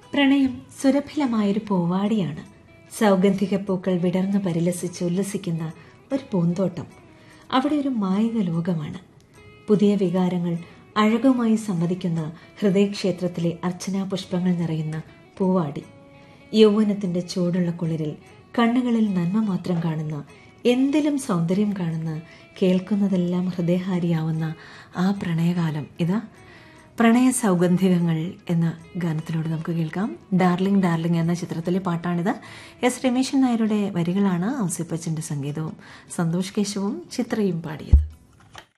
പ്രണയം സുരഭിലമായൊരു പൂവാടിയാണ് സൗഗന്ധിക പൂക്കൾ വിടർന്ന് പരിലസിച്ച് ഉല്ലസിക്കുന്ന ഒരു പൂന്തോട്ടം അവിടെ ഒരു മായിക ലോകമാണ് പുതിയ വികാരങ്ങൾ അഴകുമായി സമ്മതിക്കുന്ന ഹൃദയക്ഷേത്രത്തിലെ അർച്ചനാ പുഷ്പങ്ങൾ നിറയുന്ന പൂവാടി യൗവനത്തിന്റെ ചൂടുള്ള കുളിരിൽ കണ്ണുകളിൽ നന്മ മാത്രം കാണുന്ന എന്തിലും സൗന്ദര്യം കാണുന്ന കേൾക്കുന്നതെല്ലാം ഹൃദയഹാരിയാവുന്ന ആ പ്രണയകാലം ഇതാ പ്രണയ സൗഗന്ധികങ്ങൾ എന്ന ഗാനത്തിലൂടെ നമുക്ക് കേൾക്കാം ഡാർലിംഗ് ഡാർലിംഗ് എന്ന ചിത്രത്തിലെ പാട്ടാണിത് എസ് രമേശൻ നായരുടെ വരികളാണ് ഔസിപ്പച്ചന്റെ സംഗീതവും സന്തോഷ് കേശവും ചിത്രയും പാടിയത്